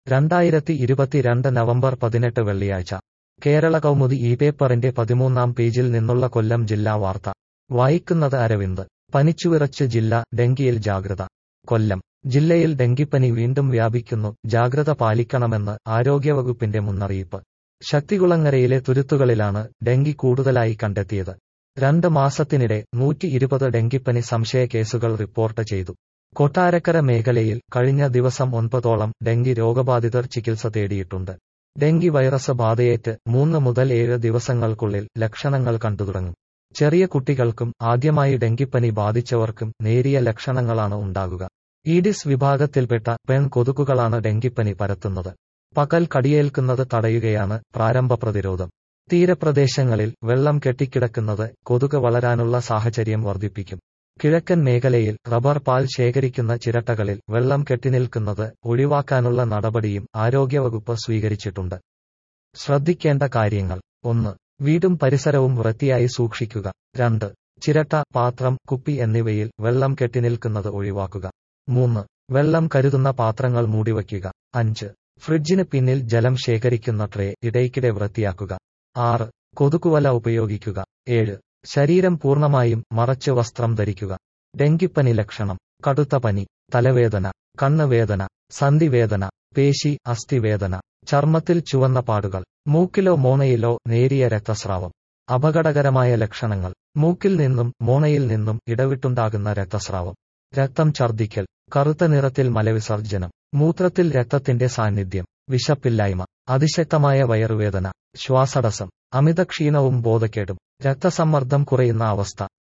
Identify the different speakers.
Speaker 1: രണ്ടായിരത്തി ഇരുപത്തിരണ്ട് നവംബർ പതിനെട്ട് വെള്ളിയാഴ്ച കേരള കൗമുദി ഈ പേപ്പറിന്റെ പതിമൂന്നാം പേജിൽ നിന്നുള്ള കൊല്ലം ജില്ലാ വാർത്ത വായിക്കുന്നത് അരവിന്ദ് പനിച്ചുവിറച്ച് ജില്ല ഡെങ്കിയിൽ ജാഗ്രത കൊല്ലം ജില്ലയിൽ ഡെങ്കിപ്പനി വീണ്ടും വ്യാപിക്കുന്നു ജാഗ്രത പാലിക്കണമെന്ന് ആരോഗ്യവകുപ്പിന്റെ മുന്നറിയിപ്പ് ശക്തികുളങ്ങരയിലെ തുരുത്തുകളിലാണ് ഡെങ്കി കൂടുതലായി കണ്ടെത്തിയത് രണ്ട് മാസത്തിനിടെ നൂറ്റി ഇരുപത് ഡെങ്കിപ്പനി സംശയ കേസുകൾ റിപ്പോർട്ട് ചെയ്തു കൊട്ടാരക്കര മേഖലയിൽ കഴിഞ്ഞ ദിവസം ഒൻപതോളം ഡെങ്കി രോഗബാധിതർ ചികിത്സ തേടിയിട്ടുണ്ട് ഡെങ്കി വൈറസ് ബാധയേറ്റ് മൂന്ന് മുതൽ ഏഴ് ദിവസങ്ങൾക്കുള്ളിൽ ലക്ഷണങ്ങൾ കണ്ടുതുടങ്ങും ചെറിയ കുട്ടികൾക്കും ആദ്യമായി ഡെങ്കിപ്പനി ബാധിച്ചവർക്കും നേരിയ ലക്ഷണങ്ങളാണ് ഉണ്ടാകുക ഈഡിസ് വിഭാഗത്തിൽപ്പെട്ട പെൺ കൊതുകുകളാണ് ഡെങ്കിപ്പനി പരത്തുന്നത് പകൽ കടിയേൽക്കുന്നത് തടയുകയാണ് പ്രാരംഭ പ്രതിരോധം തീരപ്രദേശങ്ങളിൽ വെള്ളം കെട്ടിക്കിടക്കുന്നത് കൊതുക് വളരാനുള്ള സാഹചര്യം വർദ്ധിപ്പിക്കും കിഴക്കൻ മേഖലയിൽ റബ്ബർ പാൽ ശേഖരിക്കുന്ന ചിരട്ടകളിൽ വെള്ളം കെട്ടിനിൽക്കുന്നത് ഒഴിവാക്കാനുള്ള നടപടിയും ആരോഗ്യവകുപ്പ് സ്വീകരിച്ചിട്ടുണ്ട് ശ്രദ്ധിക്കേണ്ട കാര്യങ്ങൾ ഒന്ന് വീടും പരിസരവും വൃത്തിയായി സൂക്ഷിക്കുക രണ്ട് ചിരട്ട പാത്രം കുപ്പി എന്നിവയിൽ വെള്ളം കെട്ടിനിൽക്കുന്നത് ഒഴിവാക്കുക മൂന്ന് വെള്ളം കരുതുന്ന പാത്രങ്ങൾ മൂടിവയ്ക്കുക അഞ്ച് ഫ്രിഡ്ജിന് പിന്നിൽ ജലം ശേഖരിക്കുന്ന ട്രേ ഇടയ്ക്കിടെ വൃത്തിയാക്കുക ആറ് കൊതുകുവല ഉപയോഗിക്കുക ഏഴ് ശരീരം പൂർണ്ണമായും മറച്ച് വസ്ത്രം ധരിക്കുക ഡെങ്കിപ്പനി ലക്ഷണം കടുത്ത പനി തലവേദന കണ്ണുവേദന സന്ധിവേദന പേശി അസ്ഥിവേദന ചർമ്മത്തിൽ ചുവന്ന പാടുകൾ മൂക്കിലോ മോണയിലോ നേരിയ രക്തസ്രാവം അപകടകരമായ ലക്ഷണങ്ങൾ മൂക്കിൽ നിന്നും മോണയിൽ നിന്നും ഇടവിട്ടുണ്ടാകുന്ന രക്തസ്രാവം രക്തം ഛർദ്ദിക്കൽ കറുത്ത നിറത്തിൽ മലവിസർജനം മൂത്രത്തിൽ രക്തത്തിന്റെ സാന്നിധ്യം വിശപ്പില്ലായ്മ അതിശക്തമായ വയറുവേദന ശ്വാസടസം അമിത ക്ഷീണവും ബോധക്കേടും രക്തസമ്മർദ്ദം കുറയുന്ന അവസ്ഥ